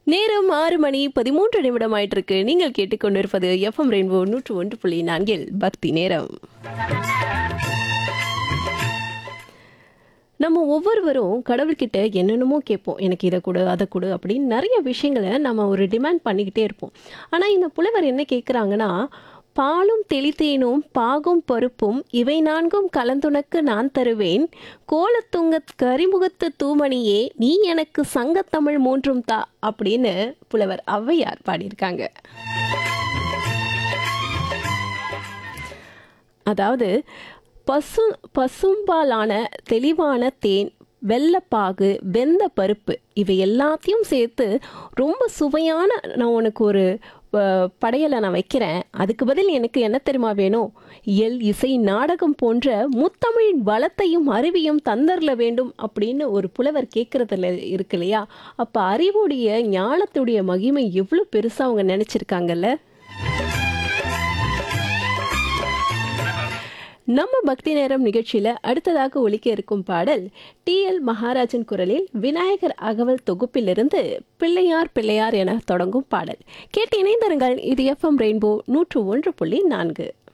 நேரம் ஆறு மணி பதிமூன்று நிமிடம் ஆயிட்டு இருக்கு நீங்கள் கேட்டுக்கொண்டிருப்பது எஃப்எம் ரெயின்போ நூற்று ஒன்று புள்ளி நான்கில் பக்தி நேரம் நம்ம ஒவ்வொருவரும் கடவுள்கிட்ட என்னென்னமோ கேட்போம் எனக்கு இதை கொடு அதை கொடு அப்படின்னு நிறைய விஷயங்களை நம்ம ஒரு டிமாண்ட் பண்ணிக்கிட்டே இருப்போம் ஆனால் இந்த புலவர் என்ன கேட்குறாங்கன்னா பாலும் தெளித்தேனும் பாகும் பருப்பும் இவை நான்கும் கலந்துனக்கு நான் தருவேன் கோலத்துங்க கரிமுகத்து தூமணியே நீ எனக்கு சங்கத்தமிழ் மூன்றும் தா அப்படின்னு புலவர் ஔவையார் பாடியிருக்காங்க அதாவது பசு பசும்பாலான தெளிவான தேன் வெள்ளப்பாகு வெந்த பருப்பு இவை எல்லாத்தையும் சேர்த்து ரொம்ப சுவையான நான் உனக்கு ஒரு அஹ், படையலை நான் வைக்கிறேன் அதுக்கு பதில் எனக்கு என்ன தெரியுமா வேணும் இயல் இசை நாடகம் போன்ற முத்தமிழின் வளத்தையும் அறிவியும் தந்தரல வேண்டும் அப்படின்னு ஒரு புலவர் கேட்குறதுல இருக்கு இல்லையா அப்போ அறிவுடைய ஞானத்துடைய மகிமை எவ்வளோ பெருசாக அவங்க நினச்சிருக்காங்கல்ல நம்ம பக்தி நேரம் நிகழ்ச்சியில அடுத்ததாக ஒலிக்க இருக்கும் பாடல் டி எல் மகாராஜன் குரலில் விநாயகர் அகவல் தொகுப்பிலிருந்து பிள்ளையார் பிள்ளையார் என தொடங்கும் பாடல் கேட்டு இணைந்திருங்கள் இது எஃப்எம் ரெயின்போ நூற்று ஒன்று புள்ளி நான்கு